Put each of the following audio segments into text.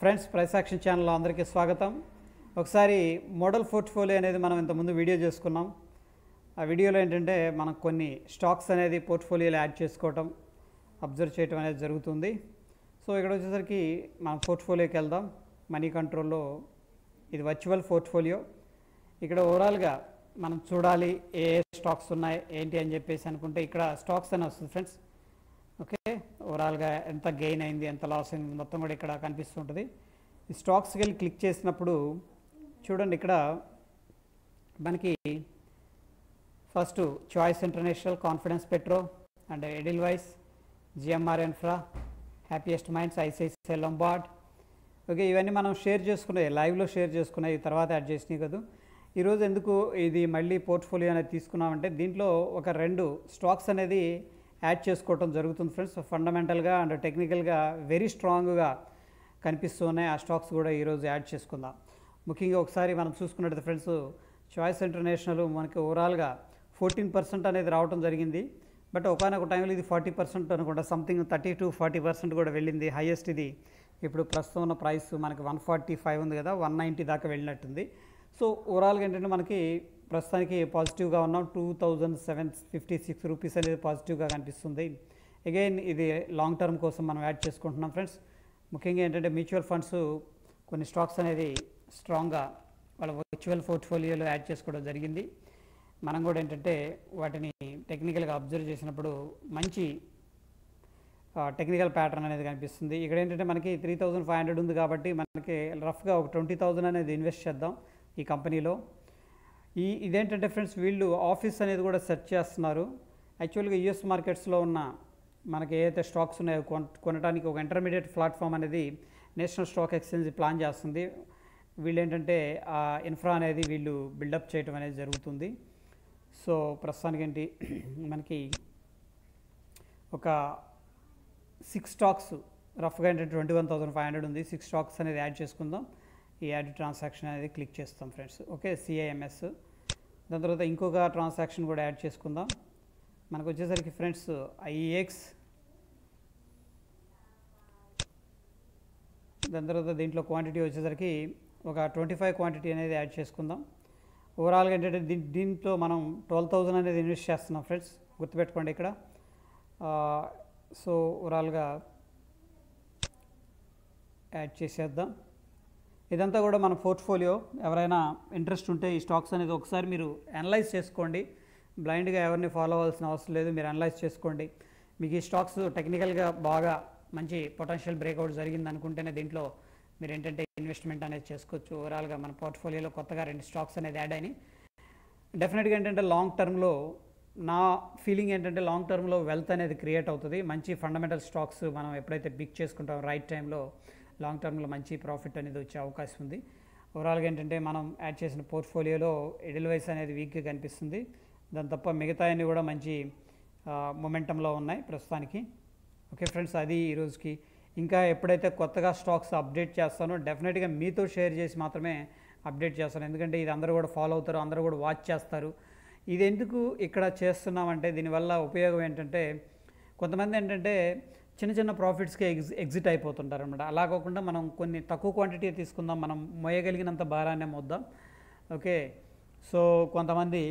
friends price action ఛానల్లో అందరికీ స్వాగతం ఒకసారి మోడల్ పోర్ట్ఫోలియో అనేది మనం ఇంతకుముందు వీడియో చేసుకున్నాం ఆ వీడియోలో ఏంటంటే మనం కొన్ని స్టాక్స్ అనేది పోర్ట్ఫోలియోలో యాడ్ చేసుకోవటం అబ్జర్వ్ చేయటం అనేది జరుగుతుంది సో ఇక్కడ వచ్చేసరికి మనం పోర్ట్ఫోలియోకి వెళ్దాం మనీ కంట్రోల్లో ఇది వర్చువల్ పోర్ట్ఫోలియో ఇక్కడ ఓవరాల్గా మనం చూడాలి ఏ ఏ స్టాక్స్ ఉన్నాయి ఏంటి అని చెప్పేసి అనుకుంటే ఇక్కడ స్టాక్స్ అని వస్తుంది ఫ్రెండ్స్ ఓకే ఓవరాల్గా ఎంత గెయిన్ అయింది ఎంత లాస్ అయింది మొత్తం కూడా ఇక్కడ కనిపిస్తుంటుంది ఈ స్టాక్స్కి వెళ్ళి క్లిక్ చేసినప్పుడు చూడండి ఇక్కడ మనకి first choice international Confidence Petro and Edelweiss GMR Infra Happiest Minds ICICI Lombard okay ఇవన్నీ మనం షేర్ చేసుకున్నాయి లైవ్లో షేర్ చేసుకున్నాయి తర్వాత యాడ్ చేసినాయి కదా ఈరోజు ఎందుకు ఇది మళ్ళీ పోర్ట్ఫోలియో అనేది తీసుకున్నామంటే దీంట్లో ఒక రెండు స్టాక్స్ అనేది యాడ్ చేసుకోవటం జరుగుతుంది ఫ్రెండ్స్ ఫండమెంటల్గా అండ్ టెక్నికల్గా వెరీ స్ట్రాంగ్గా కనిపిస్తూ ఉన్నాయి ఆ స్టాక్స్ కూడా ఈరోజు యాడ్ చేసుకుందాం ముఖ్యంగా ఒకసారి మనం చూసుకున్నట్టు ఫ్రెండ్స్ చాయిస్ ఇంటర్నేషనల్ మనకి ఓవరాల్గా ఫోర్టీన్ పర్సెంట్ అనేది రావడం జరిగింది బట్ ఒకనొక టైంలో ఇది ఫార్టీ పర్సెంట్ అనుకుంటా something thirty to forty percent కూడా వెళ్ళింది హైయెస్ట్ ఇది ఇప్పుడు ప్రస్తుతం ఉన్న ప్రైస్ మనకి వన్ ఫార్టీ ఫైవ్ ఉంది కదా వన్ నైంటీ దాకా వెళ్ళినట్టుంది సో ఓవరాల్గా ఏంటంటే మనకి ప్రస్తుతానికి పాజిటివ్గా ఉన్నాం two thousand seven fifty six rupees అనేది పాజిటివ్గా కనిపిస్తుంది అగైన్ ఇది లాంగ్ టర్మ్ కోసం మనం యాడ్ చేసుకుంటున్నాం ఫ్రెండ్స్ ముఖ్యంగా ఏంటంటే మ్యూచువల్ ఫండ్స్ కొన్ని స్టాక్స్ అనేది స్ట్రాంగ్గా వాళ్ళ వర్చువల్ పోర్ట్ఫోలియోలో యాడ్ చేసుకోవడం జరిగింది మనం కూడా ఏంటంటే వాటిని టెక్నికల్గా అబ్జర్వ్ చేసినప్పుడు మంచి టెక్నికల్ ప్యాటర్న్ అనేది కనిపిస్తుంది ఇక్కడ ఏంటంటే మనకి త్రీ థౌజండ్ ఫైవ్ హండ్రెడ్ ఉంది కాబట్టి మనకి రఫ్గా ఒక ట్వంటీ థౌజండ్ అనేది ఇన్వెస్ట్ చేద్దాం ఈ కంపెనీలో ఈ ఇదేంటంటే ఫ్రెండ్స్ వీళ్ళు ఆఫీస్ అనేది కూడా సెర్చ్ చేస్తున్నారు యాక్చువల్గా యూఎస్ మార్కెట్స్లో ఉన్న మనకి ఏదైతే స్టాక్స్ ఉన్నాయో కొన కొనడానికి ఒక ఇంటర్మీడియట్ ప్లాట్ఫామ్ అనేది నేషనల్ స్టాక్ ఎక్స్చేంజ్ ప్లాన్ చేస్తుంది వీళ్ళు ఏంటంటే ఆ ఇన్ఫ్రా అనేది వీళ్ళు బిల్డప్ చేయడం అనేది జరుగుతుంది సో ప్రస్తుతానికి ఏంటి మనకి ఒక సిక్స్ స్టాక్స్ రఫ్గా ఏంటంటే twenty one thousand five hundred ఉంది సిక్స్ స్టాక్స్ అనేది యాడ్ చేసుకుందాం ఈ యాడ్ ట్రాన్సాక్షన్ అనేది క్లిక్ చేస్తాం ఫ్రెండ్స్ ఓకే సిఐఎంఎస్ దాని తర్వాత ఇంకొక ట్రాన్సాక్షన్ కూడా యాడ్ చేసుకుందాం మనకు వచ్చేసరికి ఫ్రెండ్స్ ఐఎక్స్ దాని తర్వాత దీంట్లో క్వాంటిటీ వచ్చేసరికి ఒక ట్వంటీ ఫైవ్ క్వాంటిటీ అనేది యాడ్ చేసుకుందాం ఓవరాల్గా ఏంటంటే దీ దీంట్లో మనం ట్వెల్వ్ థౌజండ్ అనేది ఇన్వెస్ట్ చేస్తున్నాం ఫ్రెండ్స్ గుర్తుపెట్టుకోండి ఇక్కడ సో ఓవరాల్గా యాడ్ చేసేద్దాం ఇదంతా కూడా మన పోర్ట్ఫోలియో ఎవరైనా ఇంట్రెస్ట్ ఉంటే ఈ స్టాక్స్ అనేది ఒకసారి మీరు అనలైజ్ చేసుకోండి బ్లైండ్గా ఎవరిని ఫాలో అవ్వాల్సిన అవసరం లేదు మీరు అనలైజ్ చేసుకోండి మీకు ఈ స్టాక్స్ టెక్నికల్గా బాగా మంచి పొటెన్షియల్ బ్రేక్అవుట్ జరిగింది అనుకుంటేనే దీంట్లో మీరు ఏంటంటే ఇన్వెస్ట్మెంట్ అనేది చేసుకోవచ్చు ఓవరాల్గా మన పోర్ట్ఫోలియోలో కొత్తగా రెండు స్టాక్స్ అనేది యాడ్ అయినాయి డెఫినెట్గా ఏంటంటే లాంగ్ టర్మ్లో నా ఫీలింగ్ ఏంటంటే లాంగ్ టర్మ్లో వెల్త్ అనేది క్రియేట్ అవుతుంది మంచి ఫండమెంటల్ స్టాక్స్ మనం ఎప్పుడైతే బిగ్ చేసుకుంటాం రైట్ టైంలో లాంగ్ టర్మ్లో మంచి ప్రాఫిట్ అనేది వచ్చే అవకాశం ఉంది ఓవరాల్గా ఏంటంటే మనం యాడ్ చేసిన పోర్ట్ఫోలియోలో ఎడిల్ వైస్ అనేది వీక్గా కనిపిస్తుంది దాని తప్ప మిగతా అన్ని కూడా మంచి మొమెంటంలో ఉన్నాయి ప్రస్తుతానికి ఓకే ఫ్రెండ్స్ అది ఈరోజుకి ఇంకా ఎప్పుడైతే కొత్తగా స్టాక్స్ అప్డేట్ చేస్తానో డెఫినెట్గా మీతో షేర్ చేసి మాత్రమే అప్డేట్ చేస్తాను ఎందుకంటే ఇది అందరూ కూడా ఫాలో అవుతారు అందరూ కూడా వాచ్ చేస్తారు ఇది ఎందుకు ఇక్కడ చేస్తున్నామంటే దీనివల్ల ఉపయోగం ఏంటంటే కొంతమంది ఏంటంటే చిన్న చిన్న ప్రాఫిట్స్కి ఎగ్జ్ ఎగ్జిట్ అయిపోతుంటారు అనమాట అలా కాకుండా మనం కొన్ని తక్కువ క్వాంటిటీ తీసుకుందాం మనం మోయగలిగినంత భారాన్ని మోద్దాం ఓకే సో కొంతమంది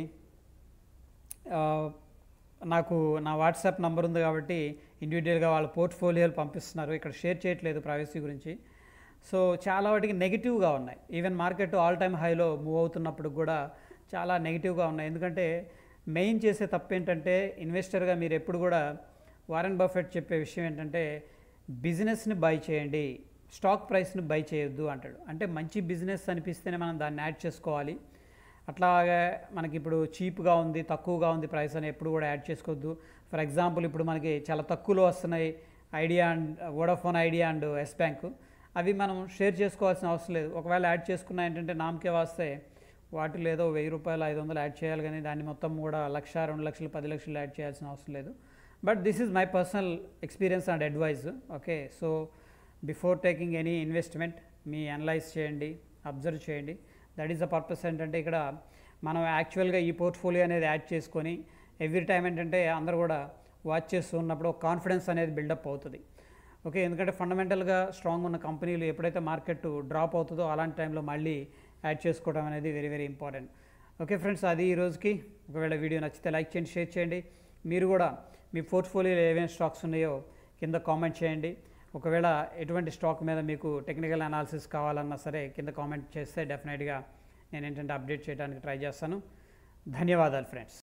నాకు నా వాట్సాప్ నంబర్ ఉంది కాబట్టి ఇండివిజువల్గా వాళ్ళ పోర్ట్ఫోలియోలు పంపిస్తున్నారు ఇక్కడ షేర్ చేయట్లేదు ప్రైవసీ గురించి సో చాలా వాటికి నెగిటివ్గా ఉన్నాయి ఈవెన్ మార్కెట్ ఆల్ టైమ్ హైలో మూవ్ అవుతున్నప్పుడు కూడా చాలా నెగిటివ్గా ఉన్నాయి ఎందుకంటే మెయిన్ చేసే తప్పు ఏంటంటే ఇన్వెస్టర్గా మీరు ఎప్పుడు కూడా వారెన్ బఫెట్ చెప్పే విషయం ఏంటంటే బిజినెస్ని బై చేయండి స్టాక్ ప్రైస్ని బై చేయొద్దు అంటాడు అంటే మంచి బిజినెస్ అనిపిస్తేనే మనం దాన్ని యాడ్ చేసుకోవాలి అట్లాగే మనకి ఇప్పుడు చీప్గా ఉంది తక్కువగా ఉంది ప్రైస్ అని ఎప్పుడు కూడా యాడ్ చేసుకోవద్దు ఫర్ ఎగ్జాంపుల్ ఇప్పుడు మనకి చాలా తక్కువలో వస్తున్నాయి Idea and Vodafone Idea and Yes Bank అవి మనం షేర్ చేసుకోవాల్సిన అవసరం లేదు ఒకవేళ యాడ్ చేసుకున్నా ఏంటంటే నామకే వస్తే వాటిలో ఏదో వెయ్యి రూపాయలు ఐదు వందలు యాడ్ చేయాలి కానీ దాన్ని మొత్తం కూడా లక్ష రెండు లక్షలు పది లక్షలు యాడ్ చేయాల్సిన అవసరం లేదు but this is my personal experience and advise okay so before taking any investment మీ అనలైజ్ చేయండి అబ్జర్వ్ చేయండి దట్ ఈస్ ద పర్పస్ ఏంటంటే ఇక్కడ మనం యాక్చువల్గా ఈ పోర్ట్ఫోలియో అనేది యాడ్ చేసుకొని ఎవ్రీ టైం ఏంటంటే అందరూ కూడా వాచ్ చేస్తూ ఉన్నప్పుడు కాన్ఫిడెన్స్ అనేది బిల్డప్ అవుతుంది ఓకే ఎందుకంటే ఫండమెంటల్గా స్ట్రాంగ్ ఉన్న కంపెనీలు ఎప్పుడైతే మార్కెట్ డ్రాప్ అవుతుందో అలాంటి టైంలో మళ్ళీ యాడ్ చేసుకోవడం అనేది very very important okay friends అది ఈ రోజుకి ఒకవేళ వీడియో నచ్చితే లైక్ చేయండి షేర్ చేయండి మీరు కూడా మీ పోర్ట్ఫోలియోలో ఏమేమి స్టాక్స్ ఉన్నాయో కింద కామెంట్ చేయండి ఒకవేళ ఎటువంటి స్టాక్ మీద మీకు టెక్నికల్ అనాలిసిస్ కావాలన్నా సరే కింద కామెంట్ చేస్తే డెఫినెట్గా నేను ఏంటంటే అప్డేట్ చేయడానికి ట్రై చేస్తాను ధన్యవాదాలు ఫ్రెండ్స్